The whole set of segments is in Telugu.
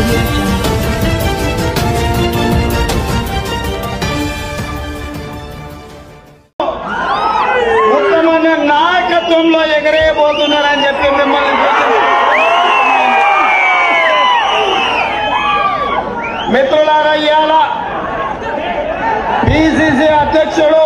audio jungle. ఉత్తమమైన నాయకత్వంలో ఎగరేయబోతున్నారని చెప్పి మిమ్మల్ని చూసి మిత్రులారా ఇవాళ పిసిసి అధ్యక్షుడు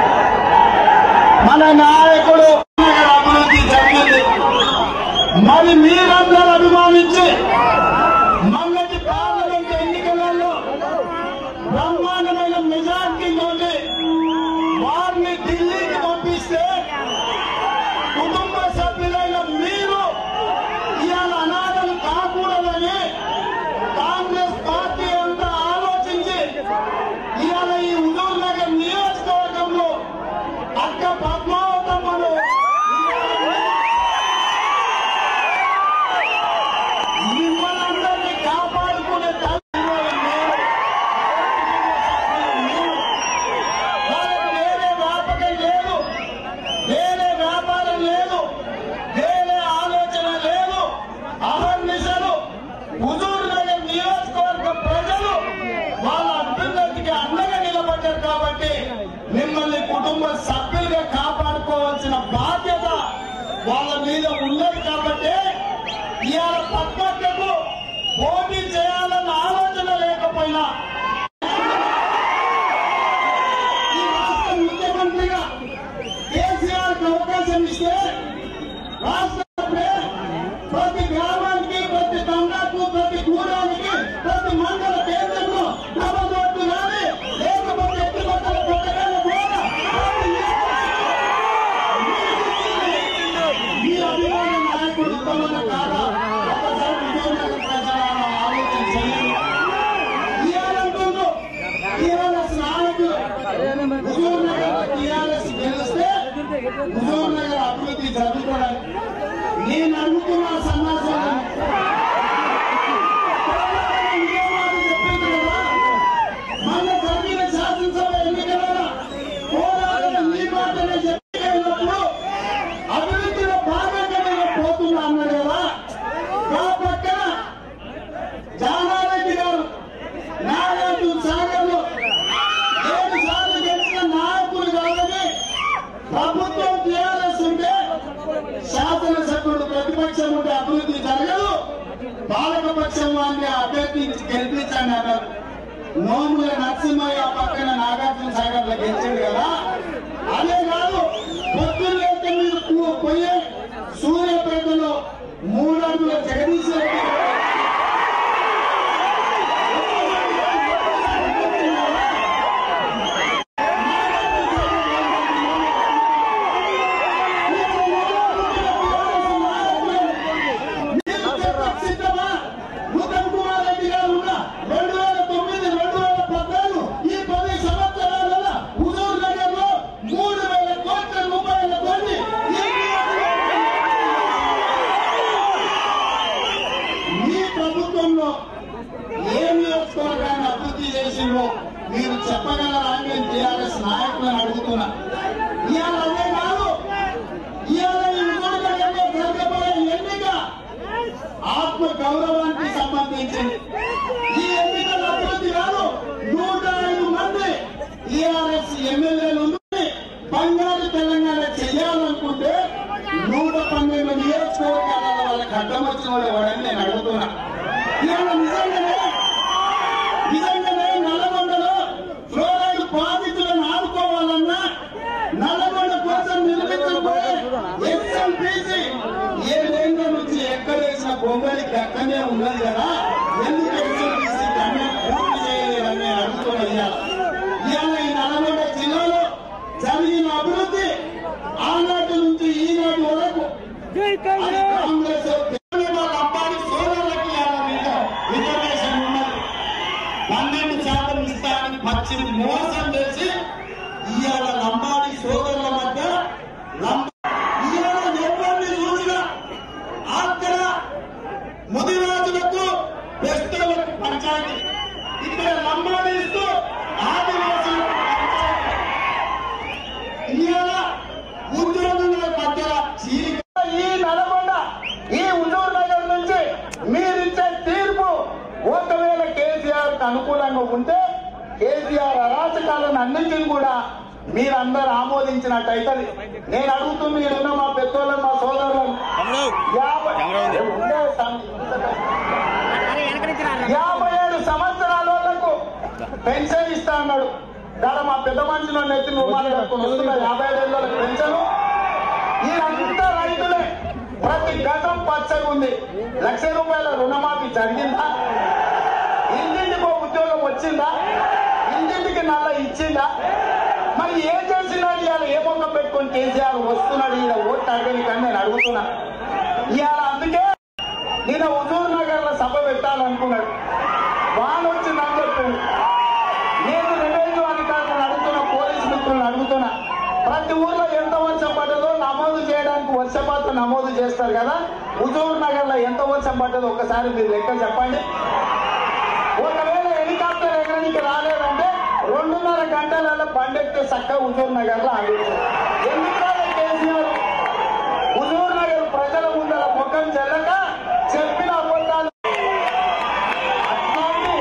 మన నాయకుడు అభివృద్ధి జరిగింది మరి మీరందరూ అభిమానించి మొన్నటి పార్లమెంట్ ఎన్నికలలో బ్రహ్మాండమైన మెజార్టీ తోటి వారిని ఢిల్లీకి పంపిస్తే కుటుంబ సభ్యులైన మీరు ఇవాళ అనాథలు కాకూడదని కాంగ్రెస్ పార్టీ అంతా ఆలోచించి ఇవాళ ఈ హుజూర్ నగర్ నియోజకవర్గంలో అక్క పద్మావతమ్మను మిమ్మల్ని అందరినీ కాపాడుకునే తల్లి మీరు. వాళ్ళకి వేరే వ్యాపకం లేదు వేరే వ్యాపారం లేదు వేరే ఆలోచన లేదు అహర్నిశలు హుజూర్ నగర్ నియోజకవర్గ ప్రజలు వాళ్ళ అభ్యున్నతికి అండగా నిలబడ్డారు కాబట్టి మిమ్మల్ని కుటుంబ సభ్యులుగా కాపాడుకోవాల్సిన బాధ్యత వాళ్ళ మీద ఉన్నది కాబట్టి ఇవాళ పక్కకు పోటీ చేయాలన్న ఆలోచన లేకపోయినా ఈ రాష్ట్ర ముఖ్యమంత్రిగా కేసీఆర్ కి అవకాశం ఇస్తే రాష్ట్రంలో ప్రతి గ్రామానికి ప్రతి తండాకు ప్రతి గూడానికి ప్రతి మండల కేంద్రంలో డబల్ రోడ్డు కానీ లేకపోతే ఎత్తుగొట్టల కొట్టగానే కూడా ప్రతి ఈ అభిమాన నాయకుడు ఉత్తమన కాదా ఒకసారి విజయనగర ప్రజలను ఆలోచన చేయండి ఇవ్వాలంటుండ్రు టీఆర్ఎస్ నాయకులు హుజూర్ నగర్ టీఆర్ఎస్ గెలిస్తే హుజూర్ నగర్ అభివృద్ధి జరుగుకోవడానికి నేను అడుగుతున్నా సమాచారం మన జరిగిన శాసనసభ ఎన్నికలలో పోరాటం ఈ మాటనే చెప్పినప్పుడు అభివృద్ధిలో భాగంగా నేను పోతున్నా అన్నాడు కదా ఆ పక్కన జానారెడ్డి గారు నాగార్జున సాగర్ లో ఏడు సార్లు గెలిచిన నాయకులు కాదని ప్రభుత్వం టీఆర్ఎస్ ఉంటే శాసనసభ్యుడు ప్రతిపక్షం ఉంటే అభివృద్ధి జరగదు పాలకపక్షం వారిని అభ్యర్థించి గెలిపించండి అన్నారు నోముల నరసింహయ్య పక్కన నాగార్జున సాగర్ లో గెలిచాడు కదా అదే కాదు పొద్దున్నైతే మీరు పో- పోయే సూర్యాపేటలో మూడడుగుల జగదీశ్ రెడ్డి సిద్ధమా ఉత్తమ్ కుమార్ రెడ్డి గారు ఉన్న రెండు వేల తొమ్మిది రెండు వేల పద్నాలుగు ఈ పది సంవత్సరాల హుజూర్ నగర్ లో మూడు వేల కోట్ల రూపాయల తోటి మీ ప్రభుత్వంలో ఏ నియోజకవర్గాన్ని అభివృద్ధి చేసిందో మీరు చెప్పగలరా అని నేను టీఆర్ఎస్ నాయకులను అడుగుతున్నా ఇవాళ అదే కాదు ఇవాళ ఈ హుజూర్ నగర్లో జరగబోయే ఎన్నిక ఆత్మ గౌరవానికి సంబంధించింది ఈ ఎన్నికల అభివృద్ధి కాదు నూట ఐదు మంది టీఆర్ఎస్ ఎమ్మెల్యేలు ఉండి బంగారు తెలంగాణ చేయాలనుకుంటే నూట పన్నెండు నియోజకవర్గాల వాళ్ళకి అడ్డం వచ్చిన వాళ్ళు ఎవడని నేను అడుగుతున్నా ఇవాళ నిజంగానే నిజంగానే నల్లగొండలో ఫ్లోరైడ్ బాధితులను ఆదుకోవాలన్నా నల్లగొండ కోసం నిర్మించబోయే ఎస్ఎంపీసీ ఏడేళ్ల నుంచి ఎక్కడ వేసిన బొమ్మలకి అక్కడనే ఉన్నది కదా ఎందుకు ఎస్ఎంపీసీ కన్నా పూర్తి చేయలేదని అడుగుతున్నా ఇవాళ ఈ నల్లగొండ జిల్లాలో జరిగిన అభివృద్ధి ఆనాటి నుంచి ఈనాటి వరకు అది కాంగ్రెస్ వాళ్ళ అబ్బాయి సోదరులకి ఇవాళ మీద రిజర్వేషన్ ఉన్నది పన్నెండు శాతం ఇస్తానని పచ్చి మోసం చేసి ఇవాళ లంబాడి సోదరుల మధ్య లంబ ఇవాళ ఎవరిని చూసినా అక్కడ ముదిరాజులకు బెస్తలకు పంచాయతీ ఇక్కడ లంబాడి ఇస్తూ ఆదివాసులకు పంచాయతీ ఇవాళ ఉద్యోగుల మధ్య చీలిక ఈ నల్గొండ ఈ హుజూర్ నగర్ నుంచి మీరిచ్చే తీర్పు ఒకవేళ కేసీఆర్ కు అనుకూలంగా ఉంటే కేసీఆర్ అరాచకాలను అన్నింటిని కూడా మీరందరూ ఆమోదించినట్టయితే నేను అడుగుతుంది ఈడున్న మా పెద్దోళ్ళని మా సోదరులను తమ్ముడు యాభై కెమెరా ఉంది. ఉండే సం- యాభై ఏడు సంవత్సరాల వాళ్ళకు పెన్షన్ ఇస్తా అన్నాడు దాని మా పెద్ద మనుషులు నెత్తి రుమాలు కట్టుకుని వస్తున్న యాభై ఏడు ఏళ్ళకి పెన్షన్ వీరంతా రైతులే ప్రతి గతం పచ్చగా ఉంది లక్ష రూపాయల రుణమాఫీ జరిగిందా ఇంటింటికి ఒక ఉద్యోగం వచ్చిందా ఇంటింటికి నల్ల ఇచ్చిందా మరి ఏం చేసినాడు ఇవాళ ఏ మొక్క పెట్టుకొని కేసీఆర్ వస్తున్నాడు ఈయన ఓట్లు అడగని కానీ నేను అడుగుతున్నా ఇవాళ అందుకే నేను హుజూర్ నగర్ లో సభ పెట్టాలనుకున్నాడు వాన్ వచ్చిందని చెప్పింది నేను రెవెన్యూ అధికారులను అడుగుతున్నా పోలీసు మిత్రులను అడుగుతున్నా ప్రతి ఊర్లో ఎంత వర్షం పడ్డదో నమోదు చేయడానికి వర్షపాతం నమోదు చేస్తారు కదా హుజూర్ నగర్ లో ఎంత వర్షం పడ్డదో ఒకసారి మీరు లెక్క చెప్పండి ఒకవేళ హెలికాప్టర్ ఎగరడానికి రాలేదంటే రెండున్నర గంటలలో బండెక్కితే చక్క హుజూర్ నగర్ లో ఆగించారు ఎందుకంటే కేసీఆర్ హుజూర్ నగర్ ప్రజల ముందర ముఖం చెల్లక చెప్పిన అబద్ధాలు అట్లాంటి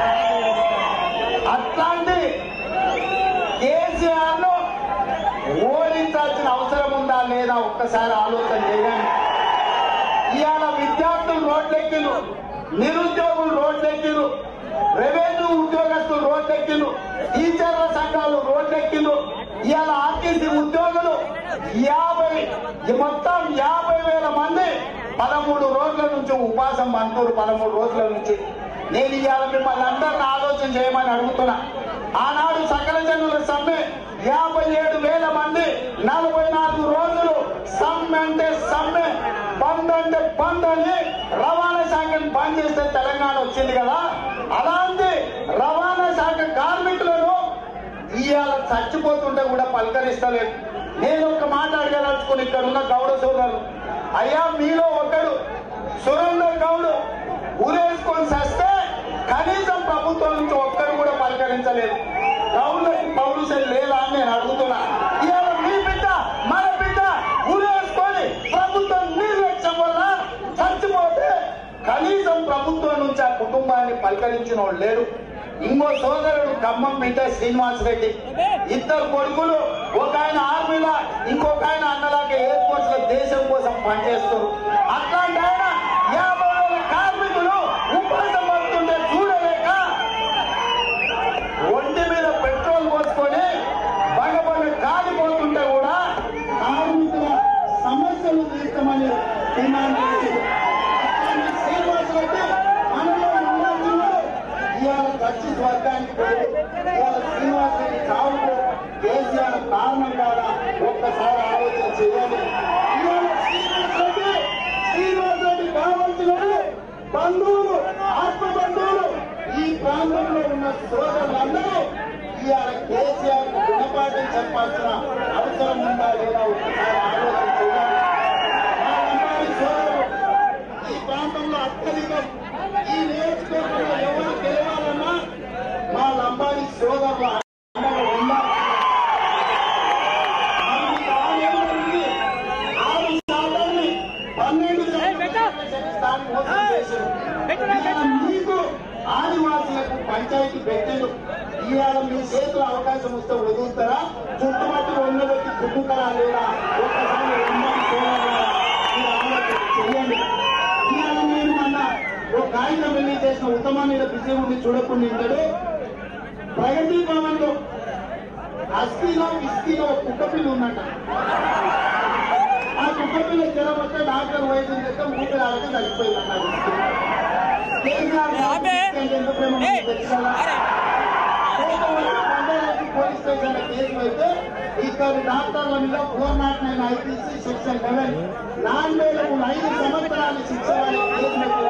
అట్లాంటి కేసీఆర్ ను ఓడించాల్సిన అవసరం ఉందా లేదా ఒక్కసారి ఆలోచన చేయండి ఇవాళ విద్యార్థులు రోడ్లెక్కిరు నిరుద్యోగులు రోడ్లెక్కిరు రెవెన్యూ ఉద్యోగస్తులు రోడ్లెక్కిరు టీచర్ల సంఘాలు రోడ్లెక్కిరు ఇవాళ ఆర్టీసీ ఉద్యోగులు యాభై మొత్తం యాభై వేల మంది పదమూడు రోజుల నుంచి ఉపాసం అంటారు పదమూడు రోజుల నుంచి నేను ఇవాళ మిమ్మల్ని అందరిని ఆలోచన చేయమని అడుగుతున్నా ఆనాడు సకల జనుల సమ్మె యాభై ఏడు వేల మంది నలభై నాలుగు రోజులు సమ్మె అంటే సమ్మె బంద్ అంటే బంద్ అని రవాణా శాఖను బంద్ చేస్తే తెలంగాణ వచ్చింది కదా అలాంటి రవాణా శాఖ కార్మికులను ఇవాళ చచ్చిపోతుంటే కూడా పలకరిస్తలేదు నేను ఒక మాట అడగదలుచుకుని ఇక్కడ ఉన్న గౌడ సోదరులు అయ్యా మీలో ఒకడు సురేందర్ గౌడ్ ఊరేసుకొని చస్తే కనీసం ప్రభుత్వం నుంచి ఒక్కరు కూడా పలకరించలేదు గౌడ్లకి పౌరుషం లేదా అని నేను అడుగుతున్నా ఇవాళ మీ బిడ్డ మన బిడ్డ ఊరేసుకొని ప్రభుత్వం నిర్లక్ష్యం వల్ల చచ్చిపోతే కనీసం ప్రభుత్వం నుంచి ఆ కుటుంబాన్ని పలకరించిన వాడు లేడు ఇంకో సోదరుడు ఖమ్మం బిడ్డ శ్రీనివాస్ రెడ్డి ఇద్దరు కొడుకులు ఒక ఆయన ఆర్మీలా ఇంకొక ఆయన అన్నలాగా ఎయిర్ ఫోర్స్ లో దేశం కోసం పనిచేస్తారు అట్లాంటి ఆయన యాభై వేల కార్మికులు ఉపాసం పడుతుంటే చూడలేక ఒంటి మీద పెట్రోల్ పోసుకొని బగబగ కాలిపోతుంటే కూడా కార్మికుల సమస్యలు తీర్చమని డిమాండ్ చేసింది అట్లాంటి శ్రీనివాస్ రెడ్డి మనలో ఉండాల్సినాడు ఇవాళ ఖర్చు స్వర్గానికి పోయి ఇవాళ శ్రీనివాస్ రెడ్డి చావుకు కేసీఆర్ కారణం కాదా ఒక్కసారి ఆలోచన చేయాలి ఇవాళ శ్రీనివాస్ రెడ్డి శ్రీనివాస్ రెడ్డి కావాల్సినది బంధువులు ఆత్మ బంధువులు ఈ ప్రాంతంలో ఉన్న సోదరులందరూ ఇవాళ కేసీఆర్ కు గుణపాఠం చెప్పాల్సిన అవసరం ఉందా లేదా ఒక్కసారి ఆలోచన చేయాలి మా లంబాడి సోదరులు ఈ ప్రాంతంలో అత్యధికం ఈ నియోజకవర్గంలో ఎవరు గెలవాలన్నా మా లంబాడి సోదరుల అండగా ఉండాలి మనకి ఆరేళ్ల నుండి ఆరు శాతాన్ని పన్నెండు శాతం స్థానం మోసం చేశారు. ఇవాళ మీకు ఆదివాసులకు పంచాయతీ పెట్టారు ఇవాళ మీ చేతుల అవకాశం వస్తే వదులుతారా చుట్టుపక్కల ఉన్నదొచ్చి చుట్టుకరా లేదా ఒక్కసారి ఉమ్మడి సోదరులారా, మీరు ఆలోచన చెయ్యండి ఇవాళ మీరు మొన్న ఒక కాగితం రిలీజ్ చేసిన ఉత్తమ మీద బిజీ ఉండి చూడకుండా ఉంటాడు ప్రగతి భవన్ లో అస్థిలో ఇస్తిలో కుక్క పిల్లి ఉన్నట్ట ఆ కుక్క పిల్ల జ్వరం వస్తే డాక్టర్ వైద్యం చేస్తే ఊపిరి ఆడక చనిపోయింది అన్నారు కేసీఆర్ ఆపే. ఎంత ప్రేమ ఉందో ఏయ్. తెలుసు కదా? అరే కోపం వచ్చి పంచాయతీ పోలీస్ స్టేషన్ లో కేసు అయితే ఇద్దరు డాక్టర్ల మీద four not nine IPC section eleven నాలుగు వేల మూడు ఐదు సంవత్సరాల శిక్ష వారి కేసు పెట్టి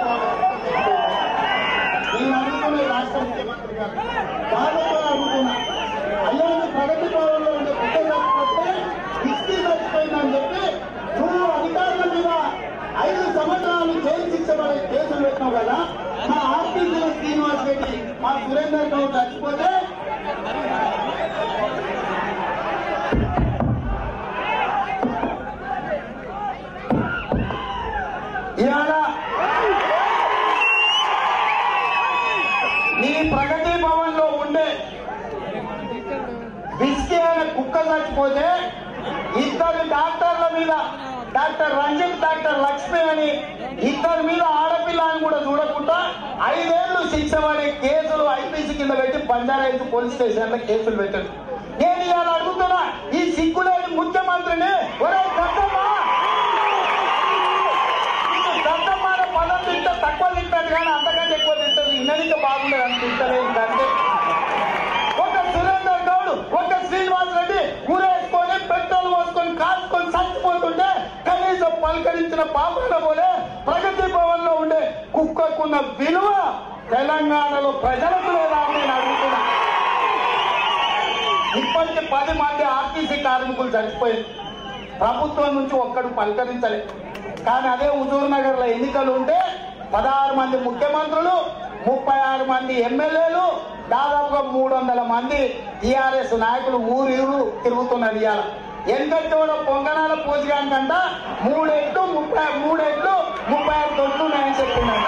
నేను అడుగుతున్న ఈ రాష్ట్ర ముఖ్యమంత్రి గారు బాధతో అడుగుతున్నా అయ్యా నువ్వు ప్రగతి భవన్లో ఉండే కుక్క చచ్చిపోతే ఇస్తి చచ్చిపోయిందని చెప్పి నువ్వు అధికారుల మీద ఐదు సంవత్సరాలు జైలు శిక్ష పడే కేసులు పెట్టినావు కదా మా ఆర్టీసీలో శ్రీనివాస్ రెడ్డి మా సురేందర్ గౌడ్ చచ్చిపోతే ఇవాళ లేకపోతే ఇద్దరు డాక్టర్ల మీద డాక్టర్ రంజిత్ డాక్టర్ లక్ష్మి అని ఇద్దరి మీద ఆడపిల్ల అని కూడా చూడకుండా ఐదేళ్లు శిక్ష పడే కేసులు ఐపీసీ కింద పెట్టి బంజారాయిల్స్ పోలీస్ స్టేషన్ లో కేసులు పెట్టారు నేను ఇవాళ అడుగుతున్నా ఈ సిగ్గులేని ముఖ్యమంత్రిని ఒరే దత్తమ్మా నీకు దత్తమ్మాన పదం తింటే తక్కువ తింటాడు కానీ అంతకంటే ఎక్కువ తింటుంది ఇన్నదిగా బాగుండదు అని తింటలేదు కంటే ఒక సురేందర్ గౌడ్ ఒక శ్రీనివాస్ రెడ్డి ఊరేసుకొని పెట్రోల్ పోసుకొని కాల్చుకొని చచ్చిపోతుంటే కనీసం పలకరించిన పాపన పోలే ప్రగతి భవన్ లో ఉండే కుక్కకున్న విలువ తెలంగాణలో ప్రజలకు లేదా అని నేను అడుగుతున్నా ఇప్పటికి పది మంది ఆర్టీసీ కార్మికులు చచ్చిపోయింది ప్రభుత్వం నుంచి ఒక్కడు పలకరించలే కానీ అదే హుజూర్ నగర్ లో ఎన్నికలు ఉంటే పదహారు మంది ముఖ్యమంత్రులు ముప్పై ఆరు మంది ఎమ్మెల్యేలు దాదాపుగా మూడు వందల మంది టిఆర్ఎస్ నాయకులు ఊరు ఊరు తిరుగుతున్నారు ఇవాళ ఎంతోడ పొంగనాల పూజగానికంట మూడెట్లు ముప్పై మూడెట్లు ముప్పై ఆరు తొట్లు నేను చెప్తున్నాను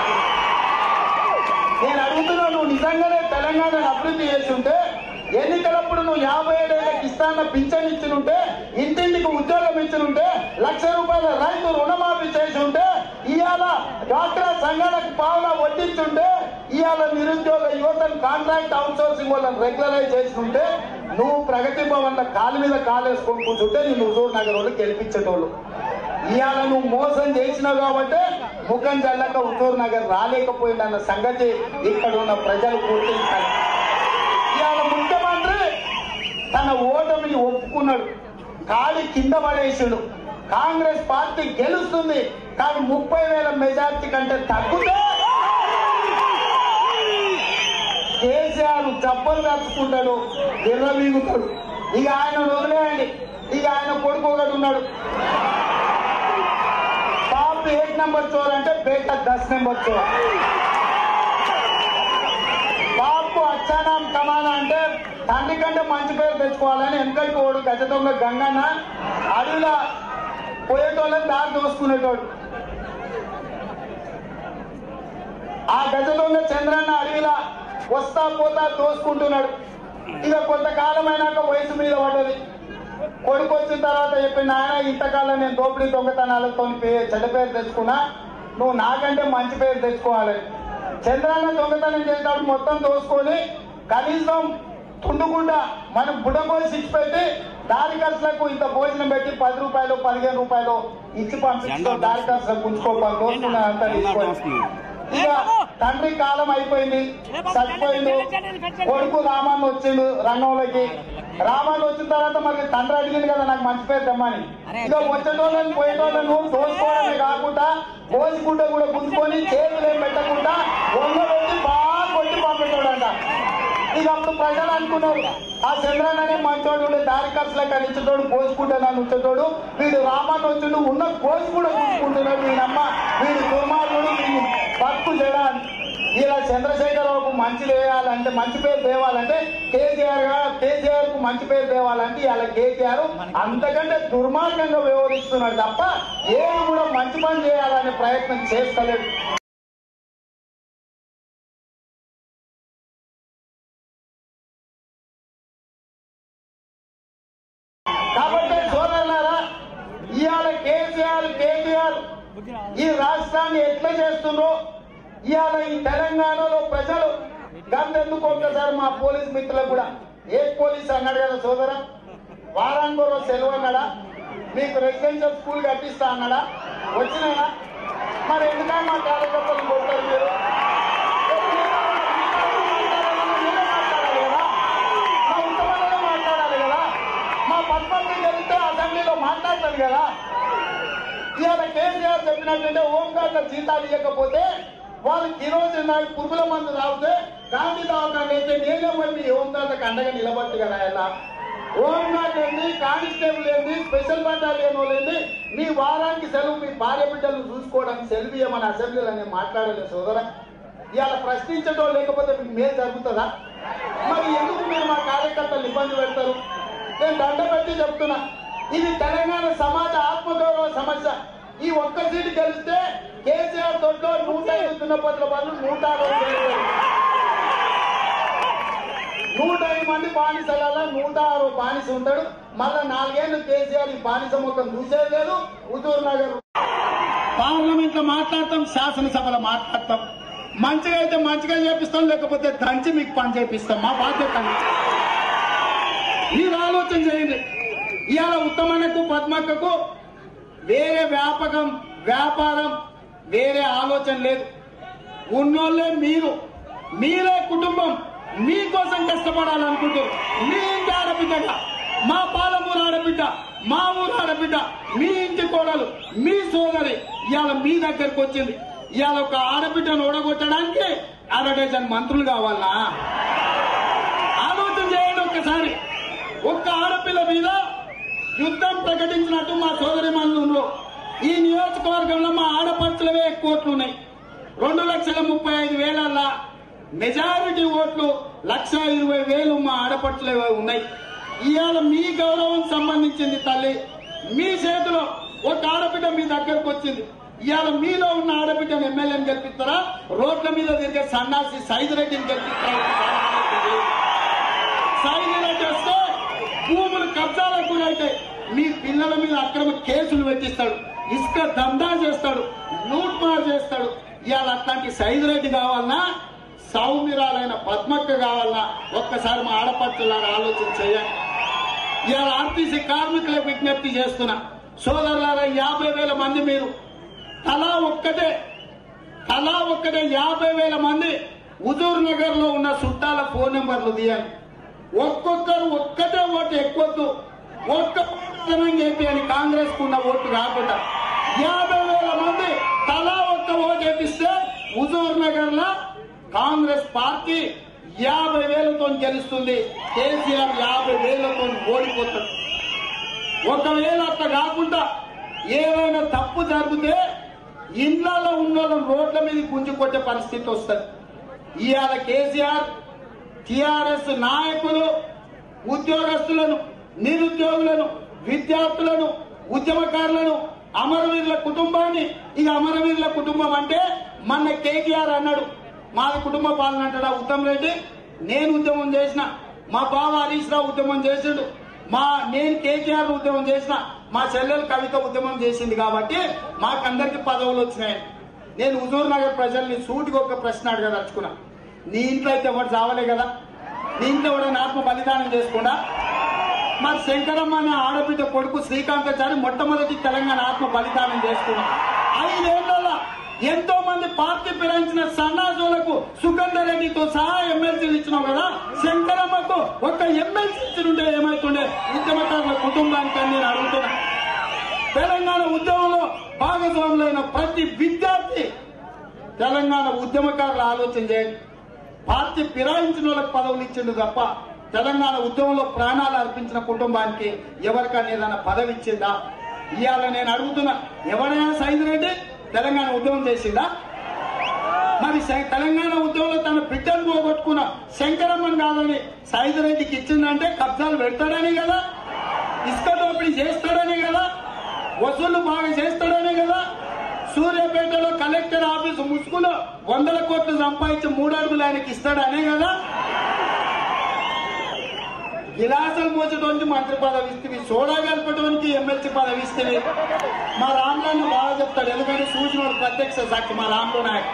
నేను అడుగుతున్నా నువ్వు నిజంగానే తెలంగాణను అభివృద్ధి చేసి ఉంటే ఎన్నికలప్పుడు నువ్వు యాభై ఏడేళ్ళకి ఇస్తాన్న పింఛన్ ఇచ్చినుంటే ఇంటింటికి ఉద్యోగం ఇచ్చినుంటే లక్ష రూపాయల రైతు రుణమాఫీ చేసి ఉంటే ఇవాళ డాక్టర్ సంఘాలకు పావులా వడ్డించుంటే ఇవాళ నిరుద్యోగ యువతను కాంట్రాక్ట్ అవుట్ సోర్సింగ్ వాళ్ళని రెగ్యులరైజ్ చేసి ఉంటే నువ్వు ప్రగతి భవన్ కాలు మీద కాలు వేసుకొని కూర్చుంటే నేను హుజూర్ నగర్ వాళ్ళు గెలిపించేటోళ్ళు ఇవాళ నువ్వు మోసం చేసినావు కాబట్టి ముఖం చల్లక హుజూర్ నగర్ రాలేకపోయిందన్న సంగతి ఇక్కడ ఉన్న ప్రజలు గుర్తించాలి ఇవాళ ముఖ్యమంత్రి తన ఓటమిని ఒప్పుకున్నాడు కాలి కింద పడేసాడు కాంగ్రెస్ పార్టీ గెలుస్తుంది కానీ ముప్పై వేల మెజార్టీ కంటే తగ్గితే కేసీఆర్ చప్పలు తప్పుకుంటాడు విర్రవీగుతాడు ఇక ఆయన వదిలేయండి ఇక ఆయన కొడుకు ఒకడు ఉన్నాడు బాబు ఎయిట్ నెంబర్ చోర్ అంటే బేట దస్ నెంబర్ చోర్ బాబు అచ్చానాం కమానా అంటే తండ్రి కంటే మంచి పేరు తెచ్చుకోవాలని వెనకటి ఓడు గజ దొంగ గంగన్న అడవిలో పోయేటోళ్ళని దారి దోసుకునేటోడు ఆ గజ దొంగ చంద్రన్న అడవిలా వస్తా పోతా దోసుకుంటున్నాడు ఇక కొంతకాలం అయినాక వయసు మీద పడ్డది కొడుకు వచ్చిన తర్వాత చెప్పిన ఆయన ఇంతకాలం నేను దోపిడీ దొంగతనాలతో పే- చెడ్డ పేరు తెచ్చుకున్నా నువ్వు నాకంటే మంచి పేరు తెచ్చుకోవాలని చంద్రన్న దొంగతనం చేసినప్పుడు మొత్తం దోసుకొని కనీసం తుండకుండా మనం బుడగోసి ఇచ్చి పెట్టి దారి ఖర్చులకు ఇంత భోజనం పెట్టి పది రూపాయలు పదిహేను రూపాయలు ఇచ్చి పంపించుకో దారి ఖర్చులకు ఉంచుకోవాలి దోస్తున్నా అంతా తీసుకోండి ఇక తండ్రి కాలం అయిపోయింది చచ్చిపోయిండు కొడుకు రామాన్ని వచ్చిండు రంగంలోకి రామాన్ని వచ్చిన తర్వాత మరి తండ్రి అడిగింది కదా నాకు మంచి పేరు తెమ్మని ఇక వచ్చేటోళ్ళని పోయేటోళ్ళను దోసుకోవడమే కాకుండా కోసుకుంటే కూడా గుంజుకొని చేతులు ఏం పెట్టకుండా ఒంగ పెట్టి బాగా కొట్టి పంపేటోడంట ఇక అప్పుడు ప్రజలు అనుకున్నారు ఆ చంద్రన్ననే మంచోడు ఉండే దారి ఖర్చులకు కలిసేటోడు కోసుకుంటే నన్ను ఉంచేటోడు వీడు రామాన్ని వచ్చిండు ఉన్న కోసి కూడా చూసుకుంటున్నాడు వీడమ్మ వీడు దుర్మార్గుడు వీడు తప్పు చేయడానికి ఇలా చంద్రశేఖరరావుకు మంచి వేయాలంటే మంచి పేరు తేవాలంటే కేసీఆర్ గా- కేసీఆర్ కు మంచి పేరు తేవాలంటే ఇలా కేసీఆర్ అంతకంటే దుర్మార్గంగా వ్యవహరిస్తున్నాడు తప్ప ఏది కూడా మంచి పని చేయాలనే ప్రయత్నం చేస్తలేడు కాబట్టి సోదరులారా ఇవాళ కేసీఆర్ కేటీఆర్ ఈ రాష్ట్రాన్ని ఎట్లా చేస్తుండ్రో ఇవాళ ఈ తెలంగాణలో ప్రజలు గంతెందుకు ఒక్కసారి మా పోలీస్ మిత్రులకు కూడా ఏ పోలీస్ అన్నాడు కదా సోదర వారానికి రోజు సెలవు అన్నాడా మీకు రెసిడెన్షియల్ స్కూల్ కట్టిస్తా అన్నాడా వచ్చినాయా మరి ఎందుకని మా కార్యకర్తలు కొడతారు మీరు మీరే మాట్లాడాలి కదా మా ఉత్తమంలో మాట్లాడాలి కదా మా పద్మంది గెలిస్తే అసెంబ్లీలో మాట్లాడతారు కదా ఇవాళ కేసీఆర్ చెప్పినట్టుంటే ఓంకార్ల జీతాలు ఇవ్వకపోతే వాళ్ళకి ఈ రోజు నాడు పురుగుల మందు తాగితే గాంధీ దవాఖాన అయితే నేనే పోయి మీ ఓంకార్లకు అండగా నిలబట్టి కదా ఆయన ఓంకార్ ఏంది కానిస్టేబుల్ ఏంది స్పెషల్ బటాలియన్ వాళ్ళు ఏంది మీ వారానికి సెలవు మీ భార్య బిడ్డలు చూసుకోవడానికి సెలవు ఇవ్వమని అసెంబ్లీలో నేను మాట్లాడలేదు సోదరా ఇవాళ ప్రశ్నించడం లేకపోతే మీకు మేలు జరుగుతుందా మరి ఎందుకు మీరు మా కార్యకర్తలు ఇబ్బంది పెడతారు నేను దండ పెట్టి చెప్తున్నా ఇది తెలంగాణ సమాజ ఆత్మగౌరవ సమస్య ఈ ఒక్క సీటు గెలిస్తే కేసీఆర్ తోటలో నూట ఐదు దున్నపోతుల బదులు నూట అరవై గెలుస్తారు. నూట ఐదు మంది బానిసలలో నూట ఆరు బానిస ఉంటాడు మళ్ళా నాలుగేళ్లు కేసీఆర్ ఈ బానిస ముఖం చూసేది లేదు హుజూర్ నగర్ పార్లమెంట్ లో మాట్లాడతాం శాసనసభలో మాట్లాడతాం మంచిగా అయితే మంచిగా చేపిస్తాం లేకపోతే దంచి మీకు పని చేపిస్తాం మా బాధ్యత అది. మీరు ఆలోచన చేయండి ఇవాళ ఉత్తమన్నకు పద్మక్కకు వేరే వ్యాపకం వ్యాపారం వేరే ఆలోచన లేదు ఉన్నోళ్ళే మీరు మీరే కుటుంబం మీకోసం కష్టపడాలనుకుంటారు మీ ఇంటి ఆడబిడ్డగా మా పాలమూరు ఆడబిడ్డ మా ఊరు ఆడబిడ్డ మీ ఇంటి కోడలు మీ సోదరి ఇవాళ మీ దగ్గరకు వచ్చింది ఇవాళ ఒక ఆడబిడ్డను ఓడగొట్టడానికి అర డజన్ మంత్రులు కావాలా ఆలోచన చేయండి ఒక్కసారి ఒక్క ఆడపిల్ల మీద యుద్ధం ప్రకటించినట్టు మా సోదరి మందులో ఈ నియోజకవర్గంలో మా ఆడపడుచులవే ఎక్కువ ఓట్లు ఉన్నాయి రెండు లక్షల ముప్పై ఐదు వేలల్లా మెజారిటీ ఓట్లు లక్ష ఇరవై వేలు మా ఆడపడుచులవే ఉన్నాయి ఇవాళ మీ గౌరవం సంబంధించింది తల్లి మీ చేతిలో ఒక ఆడబిడ్డ మీ దగ్గరకు వచ్చింది ఇవాళ మీలో ఉన్న ఆడబిడ్డను ఎమ్మెల్యేని గెలిపిస్తారా రోడ్ల మీద తిరిగే సన్నాసి సైజు రెడ్డిని గెలిపిస్తారా సైన్యంలో చేస్తే భూములు కబ్జాలకు గురైతే మీ పిల్లల మీద అక్రమ కేసులు పెట్టిస్తాడు ఇసుక దందా చేస్తాడు లూట్మార్ చేస్తాడు ఇవాళ అట్లాంటి సైజు రెడ్డి కావాలన్నా సౌమిరాలైన పద్మక్క కావాలన్నా ఒక్కసారి మా ఆడపడుచులాగా ఆలోచన చేయండి ఇవాళ ఆర్టీసీ కార్మికులకు విజ్ఞప్తి చేస్తున్నా సోదరులారా యాభై వేల మంది మీరు తలా ఒక్కటే తలా ఒక్కటే యాభై వేల మంది హుజూర్ నగర్ లో ఉన్న చుట్టాల ఫోన్ నెంబర్లు తీయండి ఒక్కొక్కరు ఒక్కటే ఓటు ఎక్కువద్దు ఒక్క ఓటు ఏపీ అని కాంగ్రెస్ కున్న ఓటు రాకుండా యాభై వేల మంది తలా ఒక్క ఓటు వేపిస్తే హుజూర్ నగర్ లో కాంగ్రెస్ పార్టీ యాభై వేలతో గెలుస్తుంది కేసీఆర్ యాభై వేలతో ఓడిపోతాడు ఒకవేళ అట్లా కాకుండా ఏదైనా తప్పు జరిగితే ఇళ్లలో ఉన్న వాళ్ళని రోడ్ల మీద గుంజు కొట్టే పరిస్థితి వస్తుంది ఇవాళ కేసీఆర్ టిఆర్ఎస్ నాయకులు ఉద్యోగస్తులను నిరుద్యోగులను విద్యార్థులను ఉద్యమకారులను అమరవీరుల కుటుంబాన్ని ఇక అమరవీరుల కుటుంబం అంటే మన కేటీఆర్ అన్నాడు మాది కుటుంబ పాలన అంటాడా ఉత్తమ్ రెడ్డి నేను ఉద్యమం చేసిన మా బావ హరీష్ రావు ఉద్యమం చేసిండు మా నేను కేటీఆర్ ఉద్యమం చేసిన మా చెల్లెలు కవిత ఉద్యమం చేసింది కాబట్టి మాకందరికి పదవులు వచ్చినాయి నేను హుజూర్ నగర్ ప్రజల్ని సూటికి ఒక ప్రశ్న అడగదలుచుకున్నా నీ ఇంట్లో అయితే ఎవరు చావలే కదా నీ ఇంట్లో ఎవరైనా ఆత్మ బలిదానం చేసుకుండా మరి శంకరమ్మ అనే ఆడబిడ్డ కొడుకు శ్రీకాంతాచారి మొట్టమొదటి తెలంగాణ ఆత్మ బలిదానం చేసుకున్నాం ఐదేళ్లలో ఎంతో మంది పార్టీ ఫిరాయించిన సన్నాసులకు సుగంధ రెడ్డితో సహా ఎమ్మెల్సీలు ఇచ్చినావు కదా శంకరమ్మకు ఒక్క ఎమ్మెల్సీ ఇచ్చినుంటే ఏమైతుండే ఉద్యమకారుల కుటుంబానికి అని నేను అడుగుతున్నా తెలంగాణ ఉద్యమంలో భాగస్వాములైన ప్రతి విద్యార్థి తెలంగాణ ఉద్యమకారులు ఆలోచన చేయండి పార్టీ ఫిరాయించిన వాళ్ళకి పదవులు ఇచ్చిండు తప్ప తెలంగాణ ఉద్యమంలో ప్రాణాలు అర్పించిన కుటుంబానికి ఎవరికైనా ఏదైనా పదవి ఇచ్చిందా ఇవాళ నేను అడుగుతున్నా ఎవరైనా సైజు రెడ్డి తెలంగాణ ఉద్యమం చేసిందా మరి శ- తెలంగాణ ఉద్యమంలో తన బిడ్డను పోగొట్టుకున్న శంకరమ్మన్ కాదని సైజు రెడ్డికి ఇచ్చిందంటే కబ్జాలు పెడతాడని కదా ఇసుక దోపిడీ చేస్తాడనే కదా వసూళ్లు బాగా చేస్తాడనే కదా సూర్యాపేటలో కలెక్టర్ ఆఫీసు ముసుగులో వందల కోట్లు సంపాదించి మూడు అడుగులు ఆయనకి ఇస్తాడనే కదా గిలాసులు మోసడానికి మంత్రి పదవి ఇస్తుంది సోడా కలపడానికి ఎమ్మెల్సీ పదవి ఇస్తుంది మా రామ్లాన్ని బాగా చెప్తాడు ఎందుకంటే సూచన ప్రత్యక్ష సాక్షి మా రామ్లో నాయక్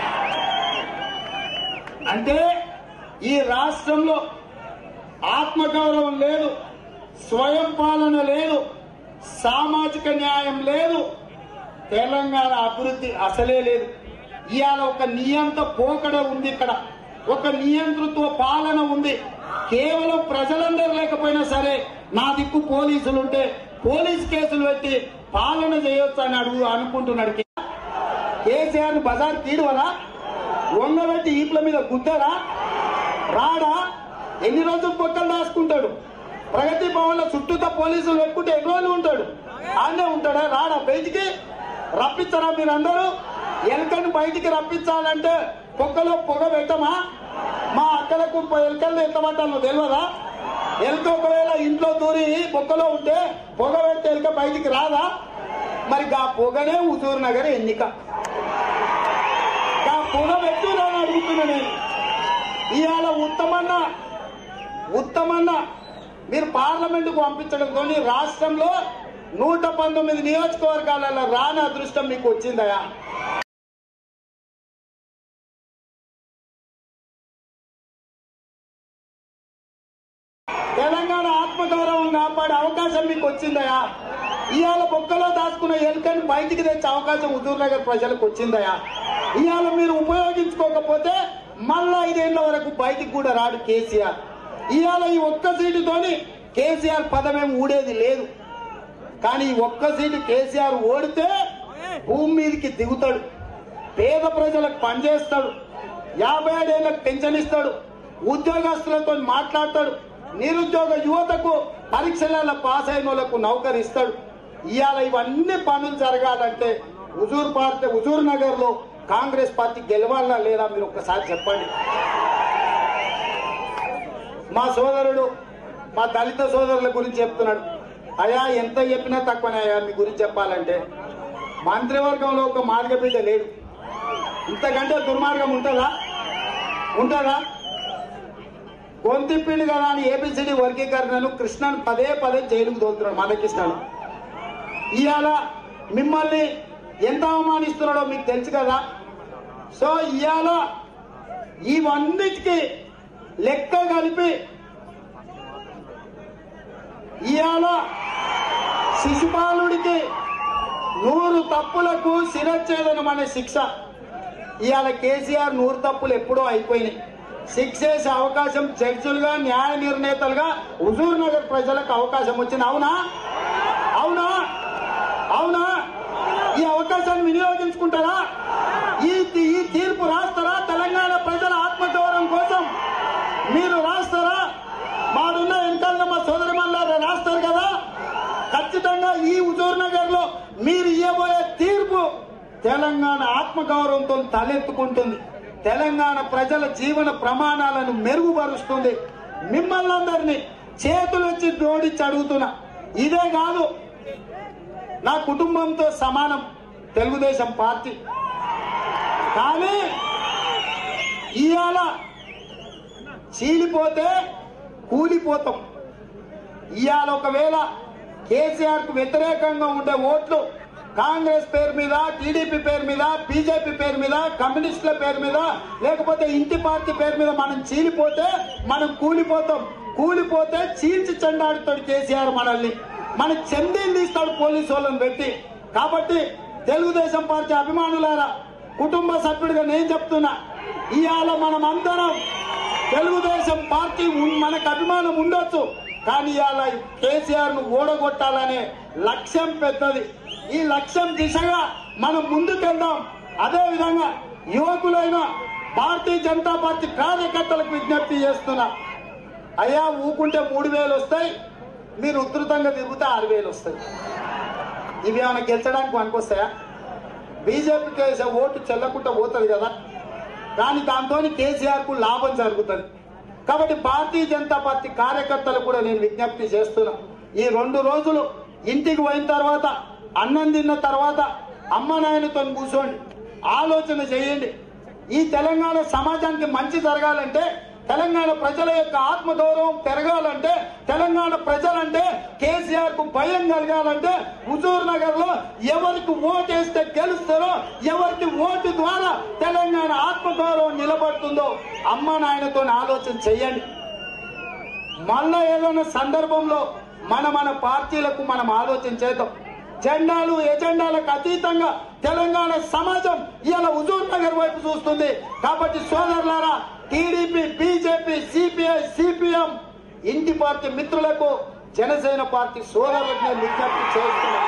అంటే ఈ రాష్ట్రంలో ఆత్మగౌరవం లేదు స్వయం పాలన లేదు సామాజిక న్యాయం లేదు తెలంగాణ అభివృద్ధి అసలే లేదు ఇవాళ ఒక నియంత పోకడ ఉంది ఇక్కడ ఒక నియంతృత్వ పాలన ఉంది కేవలం ప్రజలందరూ లేకపోయినా సరే నా దిక్కు పోలీసులు ఉంటే పోలీస్ కేసులు పెట్టి పాలన చేయొచ్చు అని అడుగు అనుకుంటున్నాడు కేసీఆర్ బజార్ తీడవరా వంగబెట్టి ఈపుల మీద గుద్దరా రాడా ఎన్ని రోజులు పొక్కలు దాచుకుంటాడు ప్రగతి భవన్ లో చుట్టూతో పోలీసులు పెట్టుకుంటే ఎన్ని రోజులు ఉంటాడు ఆడనే ఉంటాడా రాడా బయటికి రప్పించరా మీరందరూ ఎలకని బయటికి రప్పించాలంటే పొక్కలో పొగ పెట్టమా మా అక్కలకు ఎలకలు ఎత్తమంటాను తెలియదా ఎలక ఒకవేళ ఇంట్లో దూరి పొక్కలో ఉంటే పొగ పెడితే ఎలక బయటికి రాదా మరి గా పొగనే హుజూర్ నగర్ ఎన్నిక గా పొగ పెట్టు అని అడుగుతున్నా నేను ఇవాళ ఉత్తమన్న ఉత్తమన్న మీరు పార్లమెంటుకు పంపించడంతో రాష్ట్రంలో నూట పంతొమ్మిది నియోజకవర్గాలలో రాని అదృష్టం మీకు వచ్చిందయా తెలంగాణ ఆత్మగౌరవం కాపాడే అవకాశం మీకు వచ్చిందయా ఇవాళ బొక్కలో దాచుకున్న ఎలుకని బయటికి తెచ్చే అవకాశం హుజూర్ నగర్ ప్రజలకు వచ్చిందయా ఇవాళ మీరు ఉపయోగించుకోకపోతే మళ్ళా ఐదేళ్ల వరకు బయటికి కూడా రాడు కేసీఆర్ ఇవాళ ఈ ఒక్క సీటుతోని కేసీఆర్ పదమేం ఊడేది లేదు కానీ ఈ ఒక్క సీటు కేసీఆర్ ఓడితే భూమి మీదకి దిగుతాడు పేద ప్రజలకు పనిచేస్తాడు యాభై ఏడేళ్లకు పెన్షన్ ఇస్తాడు ఉద్యోగస్తులతో మాట్లాడతాడు నిరుద్యోగ యువతకు పరీక్షలలో పాస్ అయిన వాళ్ళకు నౌకరు ఇస్తాడు ఇవాళ ఇవన్నీ పనులు జరగాలంటే హుజూర్ పార్టీ హుజూర్ నగర్ లో కాంగ్రెస్ పార్టీ గెలవాలా లేదా మీరు ఒక్కసారి చెప్పండి మా సోదరుడు మా దళిత సోదరుల గురించి చెప్తున్నాడు అయ్యా ఎంత చెప్పినా తక్కువనే అయ్యా మీ గురించి చెప్పాలంటే మంత్రివర్గంలో ఒక మార్గబిడ్డ లేడు ఇంతకంటే దుర్మార్గం ఉంటుందా ఉంటుందా గొంతిప్పిండి కదా అని ఏబిసిడి వర్గీకరణను కృష్ణను పదే పదే జైలుకు తోలుతున్నాడు మాధకృష్ణను ఇవాళ మిమ్మల్ని ఎంత అవమానిస్తున్నాడో మీకు తెలుసు కదా సో ఇవాళ ఇవన్నిటికీ లెక్క కలిపి ఇవాళ శిశుపాలుడికి నూరు తప్పులకు శిరచ్ఛేదనం అనే శిక్ష ఇవాళ కేసీఆర్ నూరు తప్పులు ఎప్పుడో అయిపోయినాయి శిక్ష వేసే అవకాశం జడ్జులుగా న్యాయ నిర్ణేతలుగా హుజూర్ నగర్ ప్రజలకు అవకాశం వచ్చింది అవునా అవునా అవునా ఈ అవకాశాన్ని వినియోగించుకుంటారా ఈ ఈ తీర్పు రాస్తారా తెలంగాణ ప్రజల ఆత్మగౌరవం కోసం మీరు రాస్తారా మాడున్న వెనకాల మా సోదరి మల్లారా రాస్తారు కదా ఖచ్చితంగా ఈ హుజూర్ నగర్ లో మీరు ఇవ్వబోయే తీర్పు తెలంగాణ ఆత్మగౌరవంతో తలెత్తుకుంటుంది తెలంగాణ ప్రజల జీవన ప్రమాణాలను మెరుగుపరుస్తుంది మిమ్మల్ని అందరినీ చేతులు వచ్చి జోడించి అడుగుతున్నా ఇదే కాదు నా కుటుంబంతో సమానం తెలుగుదేశం పార్టీ కానీ ఇవాళ చీలిపోతే కూలిపోతాం ఇవాళ ఒకవేళ కేసీఆర్ కు వ్యతిరేకంగా ఉండే ఓట్లు కాంగ్రెస్ పేరు మీద టీడీపీ పేరు మీద బీజేపీ పేరు మీద కమ్యూనిస్టుల పేరు మీద లేకపోతే ఇంటి పార్టీ పేరు మీద మనం చీలిపోతే మనం కూలిపోతాం కూలిపోతే చీల్చి చెండాడుతాడు కేసీఆర్ మనల్ని మన చెందీలు తీస్తాడు పోలీసు వాళ్ళని పెట్టి కాబట్టి తెలుగుదేశం పార్టీ అభిమానులారా కుటుంబ సభ్యుడిగా నేను చెప్తున్నా ఇవాళ మనం అందరం తెలుగుదేశం పార్టీ ఉన్- మనకు అభిమానం ఉండొచ్చు కానీ ఇవాళ కేసీఆర్ ను ఓడగొట్టాలనే లక్ష్యం పెద్దది ఈ లక్ష్యం దిశగా మనం ముందుకెళ్దాం అదే విధంగా యువకులైన భారతీయ జనతా పార్టీ కార్యకర్తలకు విజ్ఞప్తి చేస్తున్నా అయ్యా ఊకుంటే మూడు వేలు వస్తాయి మీరు ఉధృతంగా తిరిగితే ఆరు వేలు వస్తాయి ఇవి ఏమైనా గెలిచడానికి పనికొస్తాయా బీజేపీకి వేసే ఓటు చెల్లకుండా పోతుంది కదా కానీ దాంతో కేసీఆర్ కు లాభం జరుగుతుంది కాబట్టి భారతీయ జనతా పార్టీ కార్యకర్తలు కూడా నేను విజ్ఞప్తి చేస్తున్నా ఈ రెండు రోజులు ఇంటికి పోయిన తర్వాత అన్నం తిన్న తర్వాత అమ్మ నాయనతో కూర్చోండి ఆలోచన చేయండి ఈ తెలంగాణ సమాజానికి మంచి జరగాలంటే తెలంగాణ ప్రజల యొక్క ఆత్మగౌరవం పెరగాలంటే తెలంగాణ ప్రజలంటే కేసీఆర్ కు భయం కలగాలంటే హుజూర్ నగర్ లో ఎవరికి ఓటేస్తే గెలుస్తారో ఎవరికి ఓటు ద్వారా తెలంగాణ ఆత్మగౌరవం నిలబడుతుందో అమ్మ నాయనతో ఆలోచన చెయ్యండి మళ్ళా ఏదైనా సందర్భంలో మన మన పార్టీలకు మనం ఆలోచన చేద్దాం జెండాలు ఎజెండాలకు అతీతంగా తెలంగాణ సమాజం ఇలా హుజూర్ నగర్ వైపు చూస్తుంది కాబట్టి సోదరులారా టీడీపీ బీజేపీ సిపిఐ సిపిఎం ఇంటి పార్టీ మిత్రులకు జనసేన పార్టీ సోదరులకు నేను విజ్ఞప్తి చేస్తున్నాను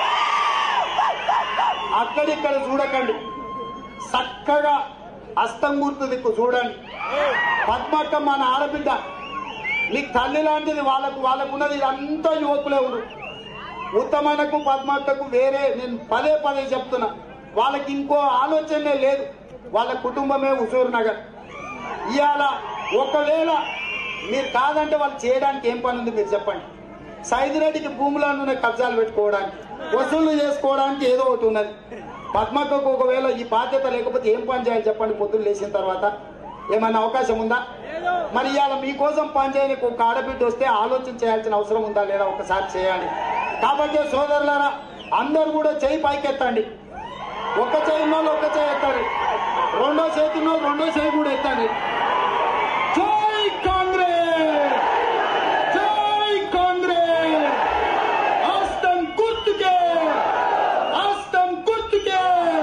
అక్కడిక్కడ చూడకండి చక్కగా అస్తం గుర్తు దిక్కు చూడండి పద్మక్క మన ఆడబిడ్డ నీకు తల్లి లాంటిది వాళ్ళకు వాళ్ళకున్నది ఇదంతా యువకులే ఉన్నారు ఉత్తమనకు పద్మక్కకు వేరే నేను పదే పదే చెప్తున్నా వాళ్ళకి ఇంకో ఆలోచనే లేదు వాళ్ళ కుటుంబమే హుజూర్ నగర్ ఇవాళ ఒకవేళ మీరు కాదంటే వాళ్ళు చేయడానికి ఏం పని ఉంది మీరు చెప్పండి సైదిరెడ్డికి భూములను కబ్జాలు పెట్టుకోవడానికి వసూలు చేసుకోవడానికి ఏదో ఒకటి ఉన్నది పద్మక్కకు ఒకవేళ ఈ బాధ్యత లేకపోతే ఏం పని చేయాలి చెప్పండి పొద్దున్న లేచిన తర్వాత ఏమన్నా అవకాశం ఉందా మరి ఇవాళ మీకోసం పనిచేయడానికి ఒక ఆడబిడ్డ వస్తే ఆలోచన చేయాల్సిన అవసరం ఉందా లేదా ఒకసారి చేయాలి కాబట్టి సోదరులారా అందరూ కూడా చేయి పైకెత్తండి ఒక చేయి ఉన్న వాళ్ళు ఒక చేయి ఎత్తండి రెండో చేతి ఉన్న వాళ్ళు రెండో చేయి కూడా ఎత్తండి జై కాంగ్రెస్ జై కాంగ్రెస్ హస్తం గుర్తుకే హస్తం గుర్తుకే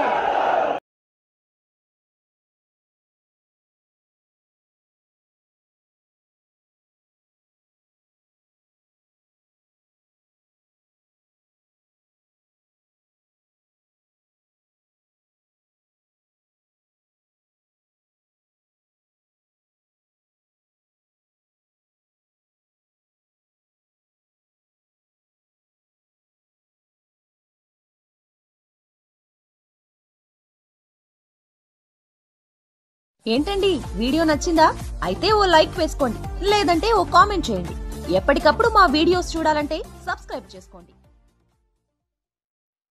ఏంటండి వీడియో నచ్చిందా అయితే ఓ లైక్ వేసుకోండి లేదంటే ఓ కామెంట్ చేయండి ఎప్పటికప్పుడు మా వీడియోస్ చూడాలంటే సబ్స్క్రైబ్ చేసుకోండి